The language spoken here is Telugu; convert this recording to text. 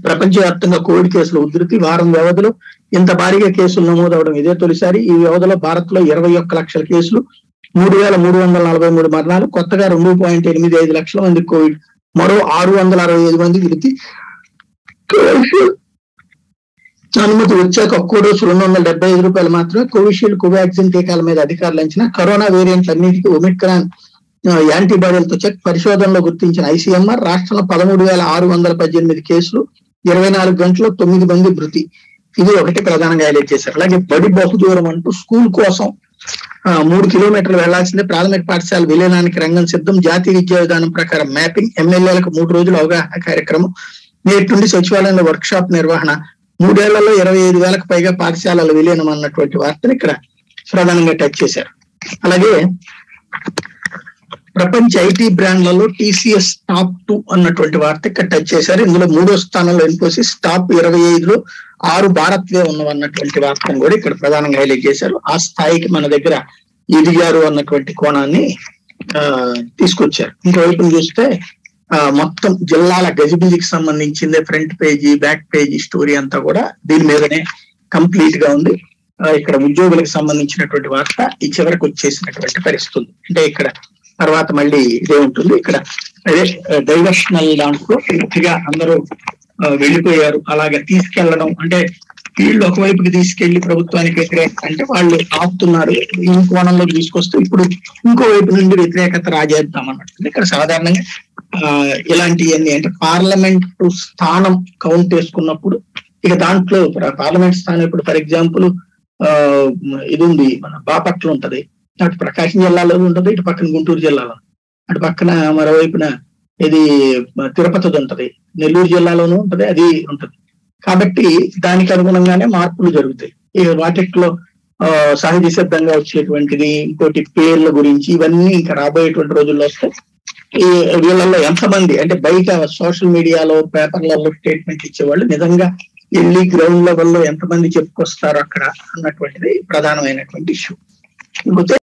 ప్రపంచవ్యాప్తంగా కోవిడ్ కేసుల ఉధృతి వారం వ్యవధిలో ఇంత భారీగా కేసులు నమోదవడం ఇదే తొలిసారి ఈ వ్యవధిలో భారత్ లో ఇరవై ఒక్క లక్షల కేసులు మూడు వేల మూడు వందల నలభై మూడు మరణాలు కొత్తగా రెండు పాయింట్ ఎనిమిది ఐదు లక్షల మంది కోవిడ్ మరో ఆరు వందల అరవై ఐదు మంది మృతి అనుమతి వచ్చాక ఒక్కో డోసు రెండు వందల డెబ్బై ఐదు రూపాయలు మాత్రమే కోవిషీల్డ్ కోవాక్సిన్ టీకాల మీద అధికారులు అంచనా కరోనా వేరియంట్ అన్నిటికీ ఒమిక్రాన్ ఆ, యాంటీబాడీలతో చెక్ పరిశోధనలో గుర్తించిన ఐసీఎంఆర్ రాష్ట్రంలో పదమూడు వేల ఆరు వందల పద్దెనిమిది కేసులు ఇరవై నాలుగు గంటల్లో తొమ్మిది మంది మృతి ఇది ఒకటి ప్రధానంగా హైలైట్ చేశారు అలాగే బడి బహుదూరం అంటూ స్కూల్ కోసం ఆ, మూడు కిలోమీటర్లు వెళ్లాల్సిందే ప్రాథమిక పాఠశాల విలీనానికి రంగం సిద్ధం జాతీయ విద్యా విధానం ప్రకారం మ్యాపింగ్ ఎమ్మెల్యేలకు మూడు రోజులు అవగాహన కార్యక్రమం నేటి నుండి సచివాలయంలో వర్క్ షాప్ నిర్వహణ మూడేళ్లలో ఇరవై ఐదు వేలకు పైగా పాఠశాలల విలీనం అన్నటువంటి వార్తను ఇక్కడ ప్రధానంగా టచ్ చేశారు అలాగే ప్రపంచ ఐటీ బ్రాండ్లలో టీసీఎస్ టాప్ టూ అన్నటువంటి వార్త ఇక్కడ టచ్ చేశారు ఇందులో మూడో స్థానంలో ఇన్ఫోసిస్ టాప్ ఇరవై ఐదులో ఆరు భారత్వే ఉన్నవన్నటువంటి వార్తను కూడా ఇక్కడ ప్రధానంగా హైలైట్ చేశారు ఆ స్థాయికి మన దగ్గర ఎదిగారు అన్నటువంటి కోణాన్ని ఆ తీసుకొచ్చారు ఇంకోవైపు చూస్తే ఆ మొత్తం జిల్లాల గజిబిజికి సంబంధించిందే front page back page story అంతా కూడా దీని మీదనే కంప్లీట్ గా ఉంది ఆ, ఇక్కడ ఉద్యోగులకు సంబంధించినటువంటి వార్త ఈ చివరికి వచ్చేసినటువంటి పరిస్థితి ఉంది. అంటే ఇక్కడ తర్వాత మళ్ళీ ఇదే ఉంటుంది ఇక్కడ అదే డైవర్షనల్ దాంట్లో పూర్తిగా అందరూ ఆ, వెళ్ళిపోయారు అలాగే తీసుకెళ్లడం అంటే వీళ్ళు ఒకవైపుకి తీసుకెళ్లి ప్రభుత్వానికి వ్యతిరేకత అంటే వాళ్ళు ఆపుతున్నారు ఈ కోణంలో తీసుకొస్తూ ఇప్పుడు ఇంకో వైపు నుండి వ్యతిరేకత రాజేద్దాం అన్నట్టు ఇక్కడ సాధారణంగా ఆ, ఇలాంటివన్నీ అంటే పార్లమెంట్ స్థానం కౌంట్ చేసుకున్నప్పుడు ఇక దాంట్లో పార్లమెంట్ స్థానం ఇప్పుడు ఫర్ ఎగ్జాంపుల్ ఆ ఇది ఉంది మన బాపట్ల ఉంటది అటు ప్రకాశం జిల్లాలో ఉంటది ఇటు పక్కన గుంటూరు జిల్లాలో అటు పక్కన మరోవైపున ఇది తిరుపతిది ఉంటది నెల్లూరు జిల్లాలోనూ ఉంటది అది ఉంటది కాబట్టి దానికి అనుగుణంగానే మార్పులు జరుగుతాయి ఈ వాటిట్లో ఆ, సహజ సిద్ధంగా వచ్చేటువంటిది ఇంకోటి పేర్ల గురించి ఇవన్నీ ఇంకా రాబోయేటువంటి రోజుల్లో వస్తాయి ఈ వీళ్ళల్లో ఎంతమంది అంటే బయట సోషల్ మీడియాలో పేపర్లలో స్టేట్మెంట్ ఇచ్చేవాళ్ళు నిజంగా వెళ్ళి గ్రౌండ్ లెవెల్లో ఎంతమంది చెప్పుకొస్తారు అక్కడ అన్నటువంటిది ప్రధానమైనటువంటి ఇష్యూ ఇకపోతే